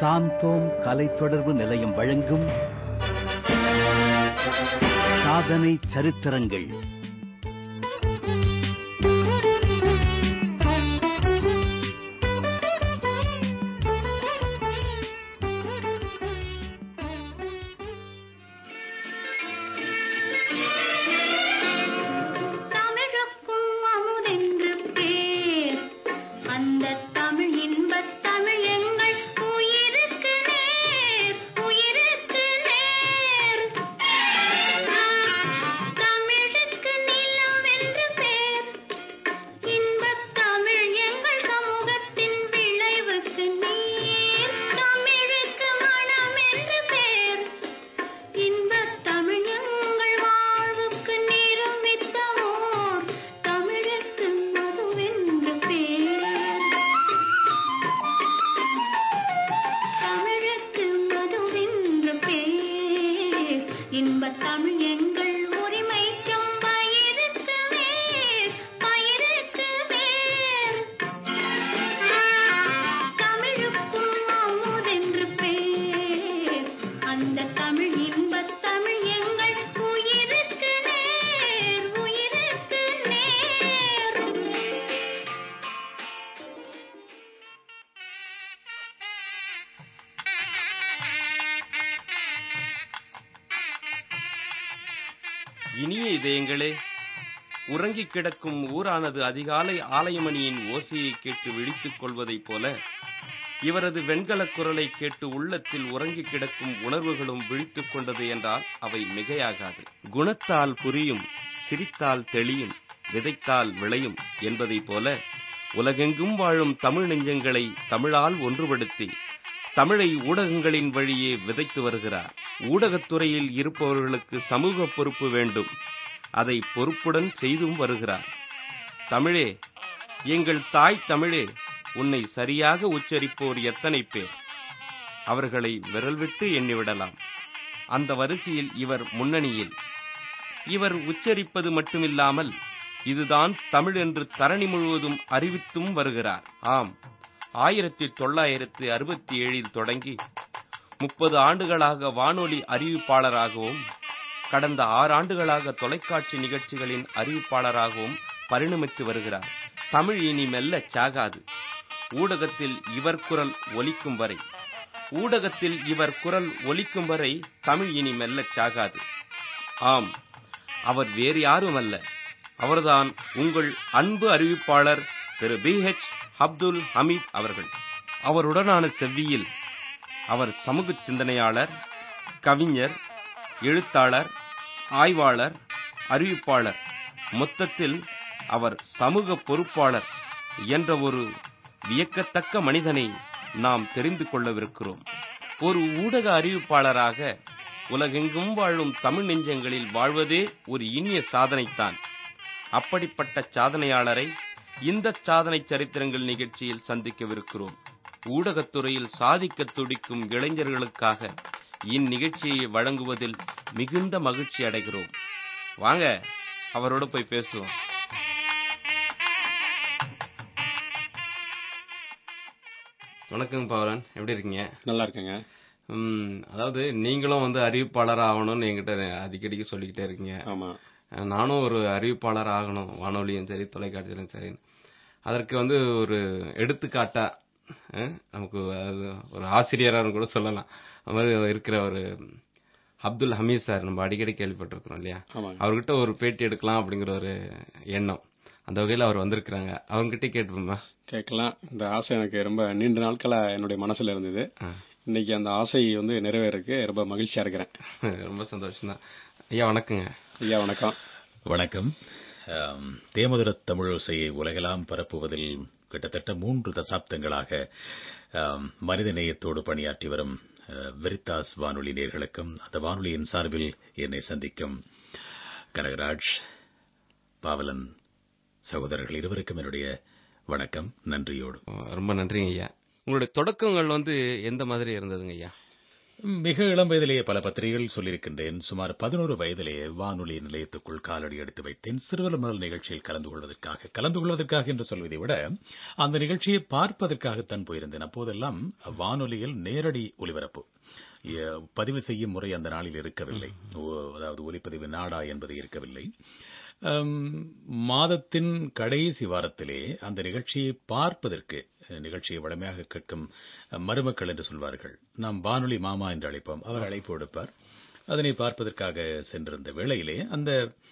சாந்தோம் கலை தொடர்பு நிலையம் வழங்கும் சாதனை சரித்திரங்கள் தமிழுக்கும் அமுதென்று பேர் அந்தத் தமிழ் இன்பத் தமிழ் எங்கள் உயிருக்கு நேர் உயிருக்கு நேர் தமிழுக்கு நிலவென்று பேர் இன்பத் தமிழ் எங்கள் சமூகத்தின் விளைவுக்கு நீர் தமிழுக்கு மனம் என்று பேர் இன்பத் தமிழ் எங்கள் வாழ்வுக்கு நிருமித்தமோர் தமிழுக்கு மதுவென்று பேர் தமிழுக்கு மதுவென்று பேர் இன்பத் தமிழ் எங்கள் உரிமைக்கும் பயிருக்கு வேர் பயிருக்கு வேர் தமிழுக்கும் அமுதென்று பேர் அந்த தமிழ் இன்பத் தமிழ் எங்கள் உயிருக்கு நேர் உயிருக்கு நேர் இனிய இதயங்களே உறங்கிக் கிடக்கும் ஊரானது அதிகாலை ஆலயமணியின் ஓசையை கேட்டு விழித்துக் கொள்வதைப் போல இவரது வெண்கலக் குரலை கேட்டு உள்ளத்தில் உறங்கிக் கிடக்கும் உணர்வுகளும் விழித்துக் கொண்டது என்றால் அவை மிகையாகாது குணத்தால் புரியும் சிரித்தால் தெளியும் விதைத்தால் விளையும் என்பதைப் போல உலகெங்கும் வாழும் தமிழ் நெஞ்சங்களை தமிழால் ஒன்றுபடுத்தி தமிழை ஊடகங்களின் வழியே விதைத்து வருகிறார் ஊடகத்துறையில் இருப்பவர்களுக்கு சமூக பொறுப்பு வேண்டும் அதை பொறுப்புடன் செய்தும் வருகிறார் தமிழே எங்கள் தாய் தமிழே உன்னை சரியாக உச்சரிப்போர் எத்தனை பேர் அவர்களை விரல் விட்டு எண்ணிவிடலாம் அந்த வரிசையில் இவர் முன்னணியில் இவர் உச்சரிப்பது மட்டுமில்லாமல் இதுதான் தமிழ் என்று தரணி முழுவதும் அறிவித்தும் வருகிறார் ஆம் ஆயிரத்தி தொள்ளாயிரத்து அறுபத்தி ஏழில் தொடங்கி முப்பது ஆண்டுகளாக வானொலி அறிவிப்பாளராகவும் கடந்த ஆறு ஆண்டுகளாக தொலைக்காட்சி நிகழ்ச்சிகளின் அறிவிப்பாளராகவும் பரிணமித்து வருகிறார் தமிழ் இனி மெல்ல சாகாது ஊடகத்தில் இவர் குரல் ஒலிக்கும் வரை ஊடகத்தில் இவர் குரல் ஒலிக்கும் வரை தமிழ் இனி மெல்லச் சாகாது ஆம் அவர் வேறு யாரும் அல்ல அவர்தான் உங்கள் அன்பு அறிவிப்பாளர் திரு பி ஹெச் அப்துல் ஹமீத் அவர்கள் அவருடனான செவ்வியில் அவர் சமூக சிந்தனையாளர் கவிஞர் எழுத்தாளர் ஆய்வாளர் அறிவிப்பாளர் மொத்தத்தில் அவர் சமூக பொறுப்பாளர் என்ற ஒரு வியக்கத்தக்க மனிதனை நாம் தெரிந்து கொள்ளவிருக்கிறோம் ஒரு ஊடக அறிவிப்பாளராக உலகெங்கும் வாழும் தமிழ் நெஞ்சங்களில் வாழ்வதே ஒரு இனிய சாதனைத்தான் அப்படிப்பட்ட சாதனையாளரை இந்த சாதனை சரித்திரங்கள் நிகழ்ச்சியில் சந்திக்கவிருக்கிறோம் ஊடகத்துறையில் சாதிக்க துடிக்கும் இளைஞர்களுக்காக இந்நிகழ்ச்சியை வழங்குவதில் மிகுந்த மகிழ்ச்சி அடைகிறோம் வாங்க அவரோட போய் பேசுவோம் வணக்கம் பவரன் எப்படி இருக்கீங்க நல்லா இருக்கேங்க ம், அதாவது நீங்களும் வந்து அறிவிப்பாளர் ஆகணும்னு என்கிட்ட அடிக்கடிக்கு சொல்லிக்கிட்டே இருக்கீங்க ஆமா நானும் ஒரு அறிவிப்பாளர் ஆகணும் வானொலியும் சரி தொலைக்காட்சியிலும் சரி அதற்கு வந்து ஒரு எடுத்துக்காட்டா அஹ், நமக்கு அது ஒரு ஆசிரியரான்னு கூட சொல்லலாம் அது மாதிரி இருக்கிற ஒரு அப்துல் ஹமீத் சார் நம்ம அடிக்கடி கேள்விப்பட்டிருக்கிறோம் இல்லையா ஆமாங்க அவர்கிட்ட ஒரு பேட்டி எடுக்கலாம் அப்படிங்கிற ஒரு எண்ணம் அந்த வகையில் அவர் வந்திருக்கிறாங்க அவர்கிட்ட கேட்டுப்போமா கேட்கலாம் இந்த ஆசை எனக்கு ரொம்ப நீண்ட நாட்களா என்னுடைய மனசுல இருந்தது இன்னைக்கு அந்த ஆசை வந்து நிறைவேறக்கு ரொம்ப மகிழ்ச்சியா இருக்கிறேன் ரொம்ப சந்தோஷம் தான் ஐயா வணக்கங்க ஐயா வணக்கம் வணக்கம் ஆம், தேமதுர தமிழோசையை உலகெல்லாம் பரப்புவதில் கிட்டத்தட்ட மூன்று தசாப்தங்களாக ஆம், மனித நேயத்தோடு பணியாற்றி வரும் அ, வெரித்தாஸ் வானொலி நேர்களுக்கும் அந்த வானொலியின் சார்பில் என்னை சந்திக்கும் கனகராஜ் பாவலன் சகோதரர்கள் இருவருக்கும் என்னுடைய வணக்கம் நன்றியோடு ரொம்ப நன்றிங்க ஐயா உங்களுடைய தொடக்கங்கள் வந்து எந்த மாதிரி இருந்ததுங்க ஐயா மிக இளம் வயதிலேயே பல பத்திரிகைகள் சொல்லியிருக்கின்றேன் சுமார் பதினோரு வயதிலேயே வானொலி நிலையத்துக்குள் காலடி எடுத்து வைத்தேன் சிறுவர் மலர் நிகழ்ச்சியில் கலந்து கொள்வதற்காக கலந்து கொள்வதற்காக என்று சொல்வதை விட அந்த நிகழ்ச்சியை பார்ப்பதற்காகத்தான் போயிருந்தேன் அப்போதெல்லாம் வானொலியில் நேரடி ஒலிபரப்பு எ- பதிவு செய்யும் முறை அந்த நாளில் இருக்கவில்லை ஓ- அதாவது ஒலிப்பதிவு நாடா என்பது இருக்கவில்லை அம், மாதத்தின் கடைசி வாரத்திலே அந்த நிகழ்ச்சியை பார்ப்பதற்கு அஹ், நிகழ்ச்சியை வழமையாக கேட்கும் அஹ், மருமக்கள் என்று சொல்வார்கள் நாம் வானொலி மாமா என்று அழைப்போம் அவர் அழைப்பு எடுப்பார் அதனை பார்ப்பதற்காக சென்றிருந்த வேளையிலே அந்த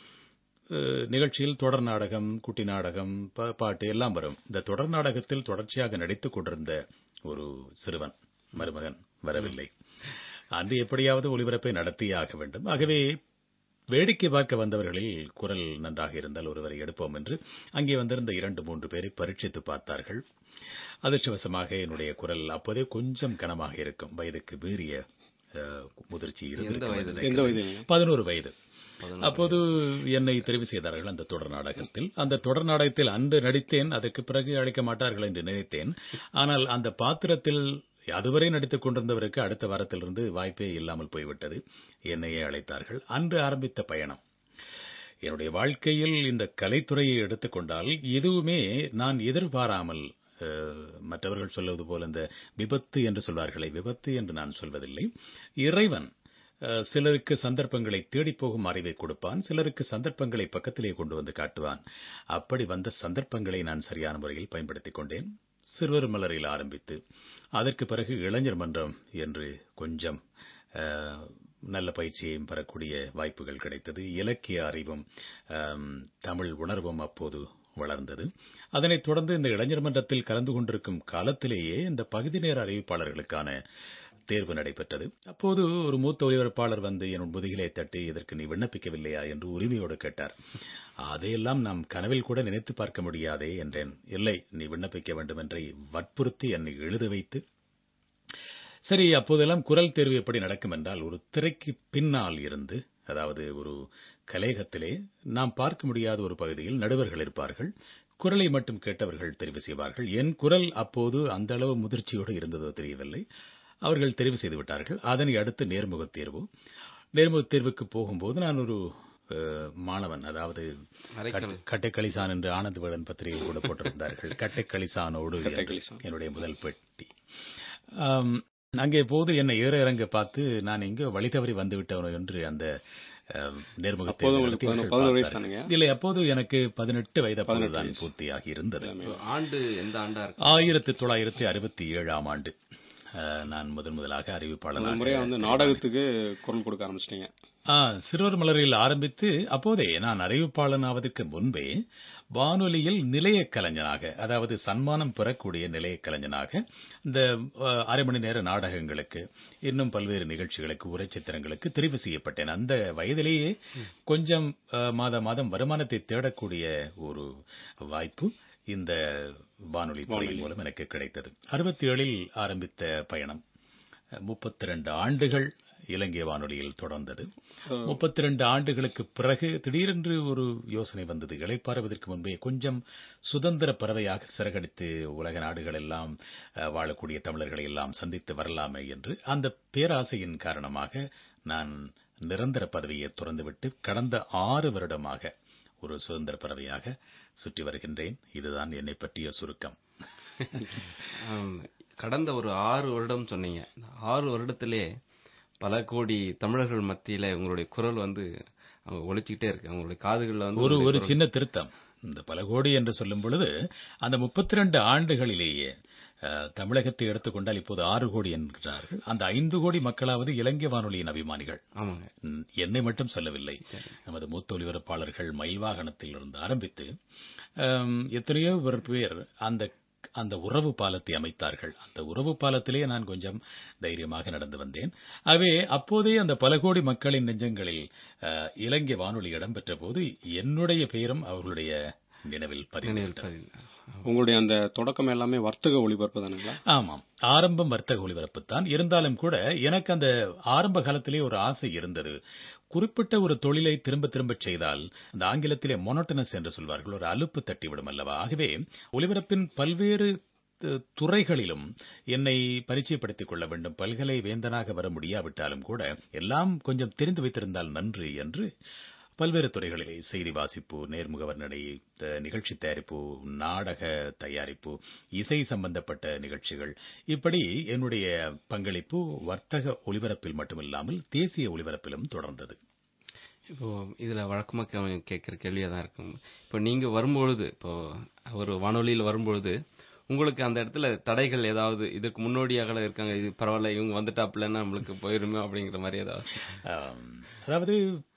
அஹ், நிகழ்ச்சியில் தொடர் நாடகம் குட்டி நாடகம் ப- பாட்டு எல்லாம் வரும் இந்த தொடர் நாடகத்தில் தொடர்ச்சியாக நடித்துக் கொண்டிருந்த ஒரு சிறுவன் மருமகன் வரவில்லை அன்று எப்படியாவது ஒளிபரப்பை நடத்தியே ஆக வேண்டும் ஆகவே வேடிக்கை பார்க்க வந்தவர்களில் குரல் நன்றாக இருந்தால் ஒருவரை எடுப்போம் என்று அங்கே வந்திருந்த இரண்டு மூன்று பேரை பரீட்சித்து பார்த்தார்கள் அதிர்ஷ்டவசமாக என்னுடைய குரல் அப்போதே கொஞ்சம் கனமாக இருக்கும் வயதுக்கு மீறிய அஹ், முதிர்ச்சி எந்த இருந்திருக்கும் என்று வயதுல? எந்த வயதுங்க பதினோரு வயது அப்போது என்னை தெரிவு செய்தார்கள் அந்த தொடர் நாடகத்தில் அந்த தொடர் நாடகத்தில் அன்று நடித்தேன் அதற்கு பிறகு அழைக்க மாட்டார்கள் என்று நினைத்தேன் ஆனால் அந்த பாத்திரத்தில் அதுவரை நடித்துக் கொண்டிருந்தவருக்கு அடுத்த வாரத்திலிருந்து வாய்ப்பே இல்லாமல் போய்விட்டது என்னையே அழைத்தார்கள் அன்று ஆரம்பித்த பயணம் என்னுடைய வாழ்க்கையில் இந்த கலைத்துறையை எடுத்துக்கொண்டால் எதுவுமே நான் எதிர்பாராமல் அஹ், மற்றவர்கள் சொல்வது போல இந்த விபத்து என்று சொல்வார்களே விபத்து என்று நான் சொல்வதில்லை இறைவன் அஹ், சிலருக்கு சந்தர்ப்பங்களை தேடிப் போகும் அறிவை கொடுப்பான் சிலருக்கு சந்தர்ப்பங்களை பக்கத்திலே கொண்டு வந்து காட்டுவான் அப்படி வந்த சந்தர்ப்பங்களை நான் சரியான முறையில் பயன்படுத்திக் கொண்டேன் சிறுவர் மலரில் ஆரம்பித்து அதற்கு பிறகு இளைஞர் மன்றம் என்று கொஞ்சம் அஹ், நல்ல பயிற்சியையும் பெறக்கூடிய வாய்ப்புகள் கிடைத்தது இலக்கிய அறிவும் அம், தமிழ் உணர்வும் அப்போது வளர்ந்தது அதனைத் தொடர்ந்து இந்த இளைஞர் மன்றத்தில் கலந்து கொண்டிருக்கும் காலத்திலேயே இந்த பகுதி நேர அறிவிப்பாளர்களுக்கான தேர்வு நடைபெற்றது அப்போது ஒரு மூத்த ஒலிபரப்பாளர் வந்து என் முதுகிலே தட்டி இதற்கு நீ விண்ணப்பிக்கவில்லையா என்று உரிமையோடு கேட்டார் அதையெல்லாம் நாம் கனவில் கூட நினைத்து பார்க்க முடியாதே என்றேன் இல்லை நீ விண்ணப்பிக்க வேண்டும் என்றை வற்புறுத்தி என்னை எழுத வைத்து சரி அப்போதெல்லாம் குரல் தேர்வு எப்படி நடக்கும் என்றால் ஒரு திரைக்கு பின்னால் இருந்து அதாவது ஒரு கலையகத்திலே நாம் பார்க்க முடியாத ஒரு பகுதியில் நடுவர்கள் இருப்பார்கள் குரலை மட்டும் கேட்டவர்கள் தெரிவு செய்வார்கள் என் குரல் அப்போது அந்த அளவு முதிர்ச்சியோடு இருந்ததோ தெரியவில்லை அவர்கள் தெரிவு செய்து விட்டார்கள் அதனை அடுத்து நேர்முகத் தேர்வு நேர்முகத் தேர்வுக்கு போகும்போது நான் ஒரு அஹ், மாணவன் அதாவது அரைக்கல். கட்டைக்களிசான் என்று ஆனந்த் விகடன் பத்திரிகை கூட போட்டிருந்தார்கள் கட்டைக்களிசானோடு என்று கட்டைக்களிசான். என்னுடைய முதல் பெட்டி ஆம், அங்கே போது என்னை ஏற இறங்க பார்த்து நான் எங்கோ வழி தவறி வந்து விட்டவனோ என்று அந்த அஹ், நேர்முகத் அப்போது தேர்வு உங்களுக்கு நடத்தியவர்கள் பதினொரு வயசு பார்த்தார்கள். தானுங்க? இல்லை அப்போது எனக்கு பதினெட்டு வயது பதினெட்டு அப்போதுதான் வயசு. பூர்த்தியாகி இருந்தது ஆண்டு எந்த ஆண்டா இருக்கு ஆயிரத்தி தொள்ளாயிரத்தி அறுபத்தி ஏழாம் ஆண்டு அஹ், நான் முதன் முதலாக முதல் அறிவிப்பாளனாக முறையா வந்து நாடகத்துக்கு குரல் கொடுக்க ஆரம்பிச்சிட்டீங்க ஆ, சிறுவர் மலரில் ஆரம்பித்து அப்போதே நான் அறிவிப்பாளன் ஆவதற்கு முன்பே வானொலியில் நிலைய கலைஞனாக அதாவது சன்மானம் பெறக்கூடிய நிலைய கலைஞனாக இந்த அ, அரை மணி நேர நாடகங்களுக்கு இன்னும் பல்வேறு நிகழ்ச்சிகளுக்கு உரைச்சித்திரங்களுக்கு தெரிவு செய்யப்பட்டேன் அந்த வயதிலேயே கொஞ்சம் அ, மாத மாதம் வருமானத்தை தேடக்கூடிய ஒரு வாய்ப்பு இந்த வானொலி துறையின் மூலம் எனக்கு கிடைத்தது அறுபத்தி ஏழில் ஆரம்பித்த பயணம் முப்பத்தி ரெண்டு ஆண்டுகள் இலங்கை வானொலியில் தொடர்ந்தது முப்பத்தி ரெண்டு ஆண்டுகளுக்கு பிறகு திடீரென்று ஒரு யோசனை வந்தது இளைப்பாறுவதற்கு முன்பே கொஞ்சம் சுதந்திர பறவையாக சிறகடித்து உலக நாடுகள் எல்லாம் அஹ், வாழக்கூடிய தமிழர்களை எல்லாம் சந்தித்து வரலாமே என்று அந்த பேராசையின் காரணமாக நான் நிரந்தர பதவியை துறந்துவிட்டு கடந்த ஆறு வருடமாக ஒரு சுதந்திர பறவையாக சுற்றி வருகின்றேன் இதுதான் என்னை பற்றிய சுருக்கம் ஆம், கடந்த ஒரு ஆறு வருடம் சொன்னீங்க இந்த ஆறு வருடத்திலே பல கோடி தமிழர்கள் மத்தியில உங்களுடைய குரல் வந்து அவங்க ஒழிச்சுக்கிட்டே இருக்கு அவங்களுடைய காதுகள்ல வந்து ஒரு உங்களுடைய ஒரு குரல் சின்ன திருத்தம் இந்த பல கோடி என்று சொல்லும் பொழுது அந்த முப்பத்தி ரெண்டு ஆண்டுகளிலேயே அஹ், தமிழகத்தை எடுத்துக்கொண்டால் இப்போது ஆறு கோடி என்கிறார்கள் அந்த ஐந்து கோடி மக்களாவது இலங்கை வானொலியின் அபிமானிகள் ஆமாங்க ம், என்னை மட்டும் சொல்லவில்லை நமது மூத்த ஒலிபரப்பாளர்கள் மயில் வாகனத்தில் இருந்து ஆரம்பித்து அம், எத்தனையோ பேர் பேர் அந்த அந்த உறவு பாலத்தை அமைத்தார்கள் அந்த உறவு பாலத்திலே நான் கொஞ்சம் தைரியமாக நடந்து வந்தேன் ஆகவே அப்போதே அந்த பல கோடி மக்களின் நெஞ்சங்களில் அஹ், இலங்கை வானொலி இடம்பெற்ற போது என்னுடைய பெயரும் அவர்களுடைய நினைவில் நினைவில் பதிவு பதிவு. உங்களுடைய அந்த தொடக்கம் எல்லாமே வர்த்தக ஒளிபரப்பு தானுங்களா ஆமாம் ஆரம்பம் வர்த்தக ஒலிபரப்பு தான் இருந்தாலும் கூட எனக்கு அந்த ஆரம்ப காலத்திலே ஒரு ஆசை இருந்தது குறிப்பிட்ட ஒரு தொழிலை திரும்ப திரும்ப செய்தால் அந்த ஆங்கிலத்திலே மொனோட்டனஸ் என்று சொல்வார்கள் ஒரு அலுப்பு தட்டிவிடும் அல்லவா ஆகவே ஒலிபரப்பின் பல்வேறு து- துறைகளிலும் என்னை பரிச்சயப்படுத்திக் கொள்ள வேண்டும் பல்கலை வேந்தனாக வர முடியாவிட்டாலும் கூட எல்லாம் கொஞ்சம் தெரிந்து வைத்திருந்தால் நன்று என்று பல்வேறு துறைகளிலே செய்தி வாசிப்பு நேர்முக வர்ணனை த- நிகழ்ச்சி தயாரிப்பு நாடக தயாரிப்பு இசை சம்பந்தப்பட்ட நிகழ்ச்சிகள் இப்படி என்னுடைய பங்களிப்பு வர்த்தக ஒலிபரப்பில் மட்டுமில்லாமல் தேசிய ஒலிபரப்பிலும் தொடர்ந்தது இப்போ இதுல வழக்கமா கே- கேட்கிற கேள்வியா தான் இருக்கும் இப்போ நீங்க வரும்பொழுது இப்போ ஒரு வானொலியில் வரும்பொழுது உங்களுக்கு அந்த இடத்துல தடைகள் ஏதாவது இதுக்கு முன்னோடியாக இருக்காங்க இது பரவாயில்ல இவங்க வந்துட்டாப்லன்னா நம்மளுக்கு போயிருமே அப்படிங்கிற மாதிரி ஏதாவது ஆம், அதாவது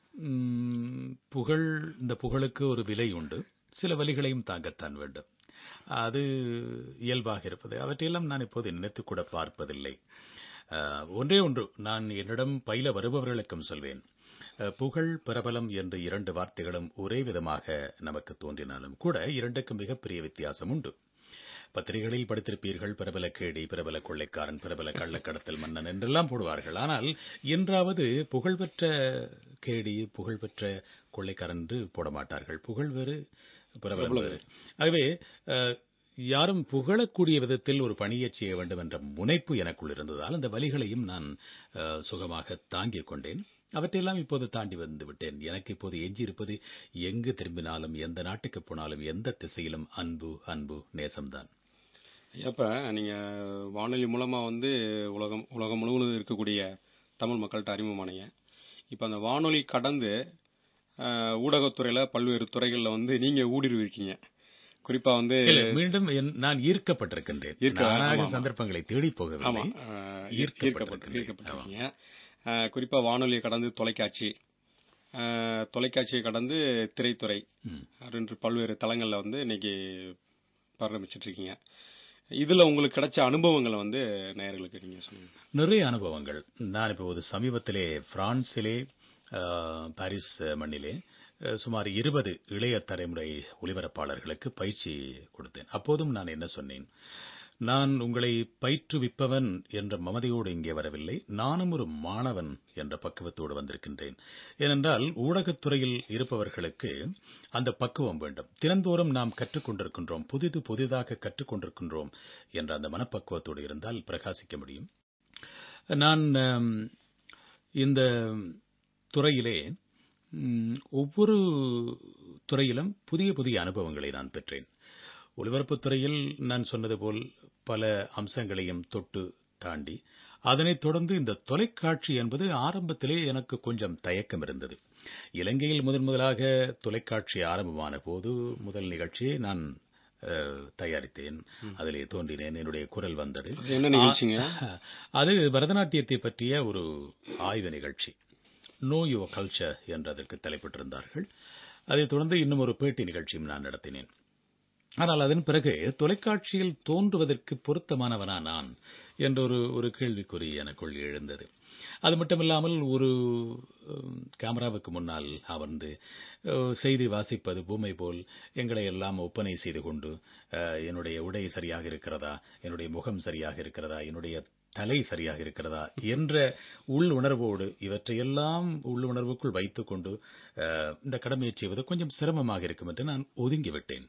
ம், புகழ் இந்த புகழுக்கு ஒரு விலை உண்டு சில வலிகளையும் தாங்கத்தான் வேண்டும் அது இயல்பாக இருப்பது அவற்றையெல்லாம் நான் இப்போது நினைத்துக் கூட பார்ப்பதில்லை ஆ, ஒன்றே ஒன்று நான் என்னிடம் பயில வருபவர்களுக்கும் சொல்வேன் அ, புகழ் பிரபலம் என்று இரண்டு வார்த்தைகளும் ஒரே விதமாக நமக்கு தோன்றினாலும் கூட இரண்டுக்கும் மிகப்பெரிய வித்தியாசம் உண்டு பத்திரிகைகளில் படித்திருப்பீர்கள் பிரபல கேடி பிரபல கொள்ளைக்காரன் பிரபல கள்ளக்கடத்தல் மன்னன் என்றெல்லாம் போடுவார்கள் ஆனால் என்றாவது புகழ்பெற்ற கேடி புகழ்பெற்ற கொள்ளைக்காரன் என்று போட மாட்டார்கள் புகழ் வேறு பிரபலம் வேறு ஆகவே அஹ், யாரும் புகழக்கூடிய விதத்தில் ஒரு பணியைச் செய்ய வேண்டும் என்ற முனைப்பு எனக்குள் இருந்ததால் அந்த வலிகளையும் நான் அஹ், சுகமாக தாங்கிக் கொண்டேன் அவற்றையெல்லாம் இப்போது தாண்டி வந்து விட்டேன் எனக்கு இப்போது எஞ்சியிருப்பது எங்கு திரும்பினாலும் எந்த நாட்டுக்கு போனாலும் எந்த திசையிலும் அன்பு அன்பு நேசம்தான் இப்ப நீங்க வானொலி மூலமா வந்து உலகம் உலகம் முழுவதும் இருக்கக்கூடிய தமிழ் மக்கள்கிட்ட அறிமுகமானீங்க இப்ப அந்த வானொலி கடந்து அஹ், ஊடகத்துறையில பல்வேறு துறைகள்ல வந்து நீங்க ஊடுருவிருக்கீங்க குறிப்பா வந்து இல்ல, மீண்டும் என்- நான் ஈர்க்கப்பட்டிருக்கின்றேன் ஈர்க்க- நானாக ஆமா, ஆமா. சந்தர்ப்பங்களை தேடி ஆமா போகவில்லை அஹ், ஈர்க்கப்பட்டிருக்கின்றேன். ஈர்க்கப்பட்டு ஈர்க்கப்பட்டிருக்கீங்க அஹ், குறிப்பா வானொலியை கடந்து தொலைக்காட்சி அஹ், தொலைக்காட்சியை கடந்து திரைத்துறை ம். என்று பல்வேறு தளங்கள்ல வந்து இன்னைக்கு பராமரிச்சிட்டு இருக்கீங்க இதுல உங்களுக்கு கிடைச்ச அனுபவங்களை வந்து நேயர்களுக்கு நீங்க சொல்லுங்க நிறைய அனுபவங்கள் நான் இப்போது சமீபத்திலே பிரான்சிலே ஆ, பாரிஸ் மண்ணிலே ஆ, சுமார் இருபது இளைய தலைமுறை ஒலிபரப்பாளர்களுக்கு பயிற்சி கொடுத்தேன் அப்போதும் நான் என்ன சொன்னேன் நான் உங்களை பயிற்றுவிப்பவன் என்ற மமதையோடு இங்கே வரவில்லை நானும் ஒரு மாணவன் என்ற பக்குவத்தோடு வந்திருக்கின்றேன் ஏனென்றால் ஊடகத்துறையில் இருப்பவர்களுக்கு அந்த பக்குவம் வேண்டும் தினந்தோறும் நாம் கற்றுக்கொண்டிருக்கின்றோம் புதிது புதிதாக கற்றுக்கொண்டிருக்கின்றோம் என்ற அந்த மனப்பக்குவத்தோடு இருந்தால் பிரகாசிக்க முடியும் நான் ஆம், இந்த துறையிலே ம், ஒவ்வொரு துறையிலும் புதிய புதிய அனுபவங்களை நான் பெற்றேன் ஒலிபரப்புத் துறையில் நான் சொன்னது போல் பல அம்சங்களையும் தொட்டு தாண்டி அதனைத் தொடர்ந்து இந்த தொலைக்காட்சி என்பது ஆரம்பத்திலே எனக்கு கொஞ்சம் தயக்கம் இருந்தது இலங்கையில் முதன் முதலாக தொலைக்காட்சி ஆரம்பமான போது முதல் நிகழ்ச்சியை நான் அஹ், தயாரித்தேன் அதிலே தோன்றினேன் என்னுடைய குரல் வந்தது அது என்ன நிகழ்ச்சிங்க அது பரதநாட்டியத்தை பற்றிய ஒரு ஆய்வு நிகழ்ச்சி நோ யுவர் கல்ச்சர் என்று அதற்கு தலைப்பிட்டிருந்தார்கள் அதைத் தொடர்ந்து இன்னும் ஒரு பேட்டி நிகழ்ச்சியும் நான் நடத்தினேன் ஆனால் அதன் பிறகு தொலைக்காட்சியில் தோன்றுவதற்கு பொருத்தமானவனா நான் என்ற ஒரு ஒரு கேள்விக்குறி எனக்குள் எழுந்தது அது மட்டுமில்லாமல் ஒரு உம், கேமராவுக்கு முன்னால் அமர்ந்து அஹ், செய்தி வாசிப்பது பூமை போல் எங்களை எல்லாம் ஒப்பனை செய்து கொண்டு அஹ், என்னுடைய உடை சரியாக இருக்கிறதா என்னுடைய முகம் சரியாக இருக்கிறதா என்னுடைய தலை சரியாக இருக்கிறதா என்ற உள் உணர்வோடு இவற்றையெல்லாம் உள் உணர்வுக்குள் வைத்துக்கொண்டு அஹ், இந்த கடமையை செய்வது கொஞ்சம் சிரமமாக இருக்கும் என்று நான் ஒதுங்கிவிட்டேன்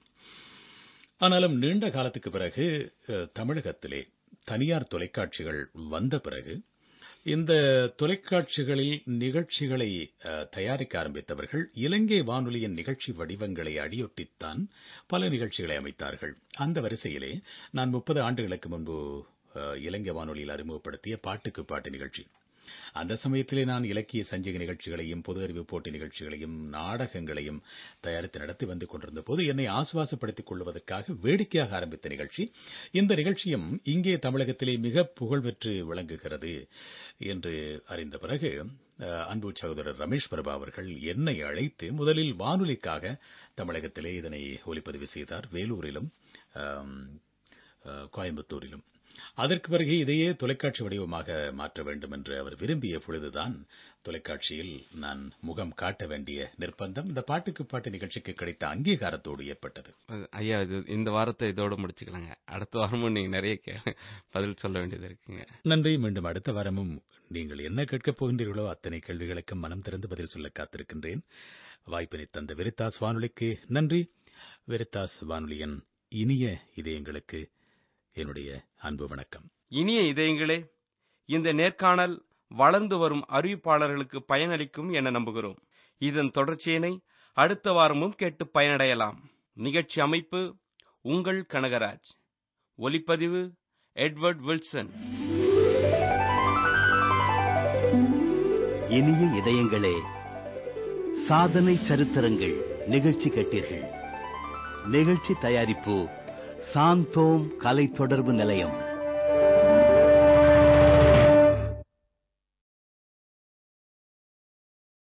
ஆனாலும் நீண்ட காலத்துக்கு பிறகு அஹ், தமிழகத்திலே தனியார் தொலைக்காட்சிகள் வந்த பிறகு இந்த தொலைக்காட்சிகளில் நிகழ்ச்சிகளை அஹ், தயாரிக்க ஆரம்பித்தவர்கள் இலங்கை வானொலியின் நிகழ்ச்சி வடிவங்களை அடியொட்டித்தான் பல நிகழ்ச்சிகளை அமைத்தார்கள் அந்த வரிசையிலே நான் முப்பது ஆண்டுகளுக்கு முன்பு அஹ், இலங்கை வானொலியில் அறிமுகப்படுத்திய பாட்டுக்கு பாட்டு நிகழ்ச்சி அந்த சமயத்திலே நான் இலக்கிய சஞ்சிகை நிகழ்ச்சிகளையும் பொது அறிவு போட்டி நிகழ்ச்சிகளையும் நாடகங்களையும் தயாரித்து நடத்தி வந்து கொண்டிருந்த போது என்னை ஆசுவாசப்படுத்திக் கொள்வதற்காக வேடிக்கையாக ஆரம்பித்த நிகழ்ச்சி இந்த நிகழ்ச்சியும் இங்கே தமிழகத்திலே மிக புகழ்பெற்று விளங்குகிறது என்று அறிந்த பிறகு அஹ், அன்பு சகோதரர் ரமேஷ் பிரபா அவர்கள் என்னை அழைத்து முதலில் வானொலிக்காக தமிழகத்திலே இதனை ஒலிப்பதிவு செய்தார் வேலூரிலும் ஆம், அஹ், கோயம்புத்தூரிலும் அதற்கு பிறகு இதையே தொலைக்காட்சி வடிவமாக மாற்ற வேண்டும் என்று அவர் விரும்பிய பொழுதுதான் தொலைக்காட்சியில் நான் முகம் காட்ட வேண்டிய நிர்பந்தம் இந்த பாட்டுக்கு பாட்டு நிகழ்ச்சிக்கு கிடைத்த அங்கீகாரத்தோடு ஏற்பட்டது அது- ஐயா இது இந்த வாரத்தை இதோட முடிச்சுக்கலாங்க அடுத்த வாரமும் நீங்க நிறைய கே- பதில் சொல்ல வேண்டியது இருக்குங்க நன்றி மீண்டும் அடுத்த வாரமும் நீங்கள் என்ன கேட்கப் போகின்றீர்களோ அத்தனை கேள்விகளுக்கும் மனம் திறந்து பதில் சொல்ல காத்திருக்கின்றேன் வாய்ப்பினை தந்த வெரித்தாஸ் வானொலிக்கு நன்றி வெரித்தாஸ் வானொலியின் இனிய இதயங்களுக்கு என்னுடைய அன்பு வணக்கம் இனிய இதயங்களே இந்த நேர்காணல் வளர்ந்து வரும் அறிவிப்பாளர்களுக்கு பயனளிக்கும் என நம்புகிறோம் இதன் தொடர்ச்சியினை அடுத்த வாரமும் கேட்டு பயனடையலாம் நிகழ்ச்சி அமைப்பு உங்கள் கனகராஜ் ஒலிப்பதிவு எட்வர்ட் வில்சன் இனிய இதயங்களே சாதனை சரித்திரங்கள் நிகழ்ச்சி கேட்டீர்கள் நிகழ்ச்சி தயாரிப்பு சாந்தோம் கலை தொடர்பு நிலையம்